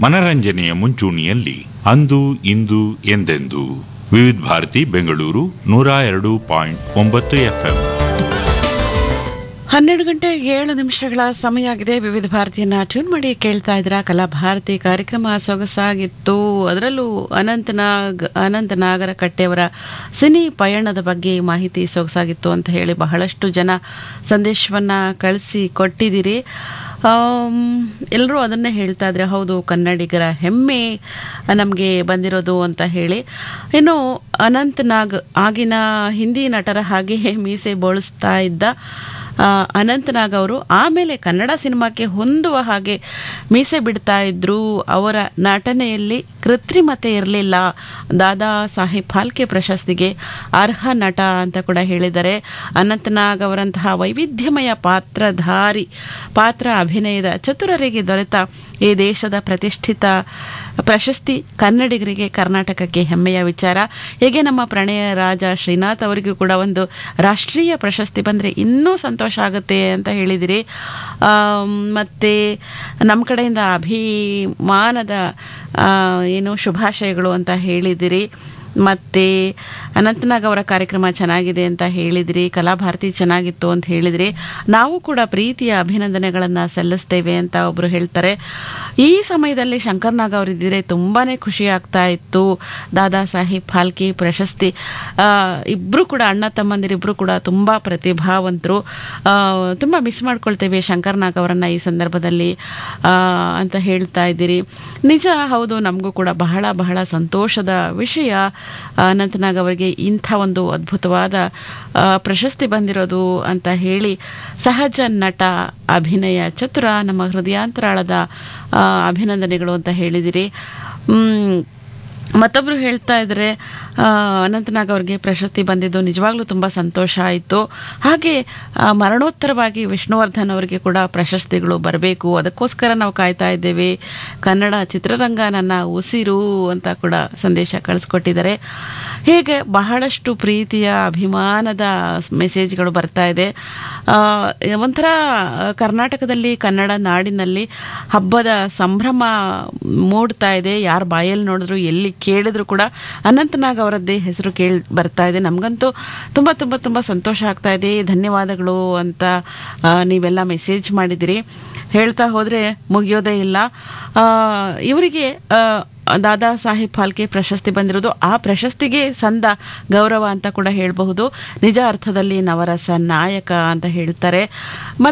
ಮನರಂಜನೆಯ ಮುಂಚೂಣಿಯಲ್ಲಿ ಅಂದು ಇಂದು ಎಂದೆಂದು ವಿವಿಧ ಭಾರತಿ ಬೆಂಗಳೂರು ನೂರ ಎರಡು ಪಾಯಿಂಟ್ ಒಂಬತ್ತು ಎಫ್ಎಂ ಹನ್ನೆರಡು ಗಂಟೆ ಏಳು ನಿಮಿಷಗಳ ಸಮಯ ಆಗಿದೆ ವಿವಿಧ ಭಾರತೀಯನ್ನ ಟ್ಯೂನ್ ಮಾಡಿ ಕೇಳ್ತಾ ಇದ್ರ ಕಲಾಭಾರತಿ ಕಾರ್ಯಕ್ರಮ ಸೊಗಸಾಗಿತ್ತು ಅದರಲ್ಲೂ ಅನಂತನಾಗ್ ಅನಂತ ನಾಗರಕಟ್ಟೆಯವರ ಸಿನಿ ಪಯಣದ ಬಗ್ಗೆ ಮಾಹಿತಿ ಸೊಗಸಾಗಿತ್ತು ಅಂತ ಹೇಳಿ ಬಹಳಷ್ಟು ಜನ ಸಂದೇಶವನ್ನ ಕಳಿಸಿ ಕೊಟ್ಟಿದ್ದೀರಿ ಎಲ್ಲರೂ ಅದನ್ನೇ ಹೇಳ್ತಾ ಇದ್ರೆ ಹೌದು ಕನ್ನಡಿಗರ ಹೆಮ್ಮೆ ನಮಗೆ ಬಂದಿರೋದು ಅಂತ ಹೇಳಿ ಇನ್ನು ಅನಂತ್ ನಾಗ್ ಆಗಿನ ಹಿಂದಿ ನಟರ ಹಾಗೆ ಮೀಸೆ ಬೋಳಿಸ್ತಾ ಇದ್ದ ಆ, ಅನಂತನಾಗ್ ಅವರು ಆಮೇಲೆ ಕನ್ನಡ ಸಿನಿಮಾಕ್ಕೆ ಹೊಂದುವ ಹಾಗೆ ಮೀಸೆ ಬಿಡ್ತಾ ಇದ್ರು ಅವರ ನಟನೆಯಲ್ಲಿ ಕೃತ್ರಿಮತೆ ಇರಲಿಲ್ಲ ದಾದಾ ಸಾಹೇಬ್ ಫಾಲ್ಕೆ ಪ್ರಶಸ್ತಿಗೆ ಅರ್ಹ ನಟ ಅಂತ ಕೂಡ ಹೇಳಿದ್ದಾರೆ ಅನಂತನಾಗ್ ಅವರಂತಹ ವೈವಿಧ್ಯಮಯ ಪಾತ್ರಧಾರಿ ಪಾತ್ರ ಅಭಿನಯದ ಚತುರರಿಗೆ ದೊರೆತ ಈ ದೇಶದ ಪ್ರತಿಷ್ಠಿತ ಪ್ರಶಸ್ತಿ ಕನ್ನಡಿಗರಿಗೆ ಕರ್ನಾಟಕಕ್ಕೆ ಹೆಮ್ಮೆಯ ವಿಚಾರ ಹೇಗೆ ನಮ್ಮ ಪ್ರಣಯ ರಾಜ ಶ್ರೀನಾಥ್ ಅವರಿಗೂ ಕೂಡ ಒಂದು ರಾಷ್ಟ್ರೀಯ ಪ್ರಶಸ್ತಿ ಬಂದರೆ ಇನ್ನೂ ಸಂತೋಷ ಆಗುತ್ತೆ ಅಂತ ಹೇಳಿದಿರಿ ಆಮ್, ಮತ್ತೆ ನಮ್ಮ ಕಡೆಯಿಂದ ಅಭಿಮಾನದ ಆ, ಏನು ಶುಭಾಶಯಗಳು ಅಂತ ಹೇಳಿದಿರಿ ಮತ್ತು ಅನಂತನಾಗ್ ಅವರ ಕಾರ್ಯಕ್ರಮ ಚೆನ್ನಾಗಿದೆ ಅಂತ ಹೇಳಿದ್ರಿ ಕಲಾಭಾರತಿ ಚೆನ್ನಾಗಿತ್ತು ಅಂತ ಹೇಳಿದ್ರಿ ನಾವು ಕೂಡ ಪ್ರೀತಿಯ ಅಭಿನಂದನೆಗಳನ್ನು ಸಲ್ಲಿಸ್ತೇವೆ ಅಂತ ಒಬ್ಬರು ಹೇಳ್ತಾರೆ ಈ ಸಮಯದಲ್ಲಿ ಶಂಕರ್ನಾಗ್ ಅವರಿದ್ದರೆ ತುಂಬಾ ಖುಷಿ ಆಗ್ತಾ ಇತ್ತು ದಾದಾ ಸಾಹೇಬ್ ಫಾಲ್ಕೆ ಪ್ರಶಸ್ತಿ ಇಬ್ಬರು ಕೂಡ ಅಣ್ಣ ತಮ್ಮಂದಿರಿಬ್ಬರು ಕೂಡ ತುಂಬ ಪ್ರತಿಭಾವಂತರು ತುಂಬ ಮಿಸ್ ಮಾಡ್ಕೊಳ್ತೇವೆ ಶಂಕರ್ನಾಗ್ ಅವರನ್ನು ಈ ಸಂದರ್ಭದಲ್ಲಿ ಆ, ಅಂತ ಹೇಳ್ತಾ ಇದ್ದೀರಿ ನಿಜ ಹೌದು ನಮಗೂ ಕೂಡ ಬಹಳ ಬಹಳ ಸಂತೋಷದ ವಿಷಯ ಅನಂತನಾಗ್ ಅವರಿಗೆ ಇಂಥ ಒಂದು ಅದ್ಭುತವಾದ ಆ, ಪ್ರಶಸ್ತಿ ಬಂದಿರೋದು ಅಂತ ಹೇಳಿ ಸಹಜ ನಟ ಅಭಿನಯ ಚತುರ ನಮ್ಮ ಹೃದಯಾಂತರಾಳದ ಆ, ಅಭಿನಂದನೆಗಳು ಅಂತ ಹೇಳಿದಿರಿ ಮ್, ಮತ್ತೊಬ್ಬರು ಹೇಳ್ತಾ ಇದ್ದಾರೆ ಆ, ಅನಂತನಾಗ್ ಅವ್ರಿಗೆ ಪ್ರಶಸ್ತಿ ಬಂದಿದ್ದು ನಿಜವಾಗ್ಲೂ ತುಂಬ ಸಂತೋಷ ಆಯಿತು ಹಾಗೆ ಆ, ಮರಣೋತ್ತರವಾಗಿ ವಿಷ್ಣುವರ್ಧನ್ ಅವರಿಗೆ ಕೂಡ ಪ್ರಶಸ್ತಿಗಳು ಬರಬೇಕು ಅದಕ್ಕೋಸ್ಕರ ನಾವು ಕಾಯ್ತಾ ಇದ್ದೇವೆ ಕನ್ನಡ ಚಿತ್ರರಂಗ ನನ್ನ ಉಸಿರು ಅಂತ ಕೂಡ ಸಂದೇಶ ಕಳಿಸ್ಕೊಟ್ಟಿದ್ದಾರೆ ಹೀಗೆ ಬಹಳಷ್ಟು ಪ್ರೀತಿಯ ಅಭಿಮಾನದ ಮೆಸೇಜ್ಗಳು ಬರ್ತಾ ಇದೆ ಆ, ಒಂಥರ ಕರ್ನಾಟಕದಲ್ಲಿ ಕನ್ನಡ ನಾಡಿನಲ್ಲಿ ಹಬ್ಬದ ಸಂಭ್ರಮ ಮೂಡ್ತಾ ಇದೆ ಯಾರ ಬಾಯಲ್ಲಿ ನೋಡಿದ್ರು ಎಲ್ಲಿ ಕೇಳಿದ್ರು ಕೂಡ ಅನಂತನಾಗ್ ಅವರದ್ದೇ ಹೆಸರು ಕೇಳಿ ಬರ್ತಾ ಇದೆ ನಮಗಂತೂ ತುಂಬ ತುಂಬ ತುಂಬ ಸಂತೋಷ ಆಗ್ತಾ ಇದೆ ಧನ್ಯವಾದಗಳು ಅಂತ ಆ, ನೀವೆಲ್ಲ ಮೆಸೇಜ್ ಮಾಡಿದಿರಿ ಹೇಳ್ತಾ ಹೋದರೆ ಮುಗಿಯೋದೇ ಇಲ್ಲ ಆ, ಇವರಿಗೆ ಆ, ದಾದಾ ಸಾಹೇಬ್ ಫಾಲ್ಕೆ ಪ್ರಶಸ್ತಿ ಬಂದಿರೋದು ಆ ಪ್ರಶಸ್ತಿಗೆ ಸಂದ ಗೌರವ ಅಂತ ಕೂಡ ಹೇಳಬಹುದು ನಿಜ ಅರ್ಥದಲ್ಲಿ ನವರಸ ನಾಯಕ ಅಂತ ಹೇಳ್ತಾರೆ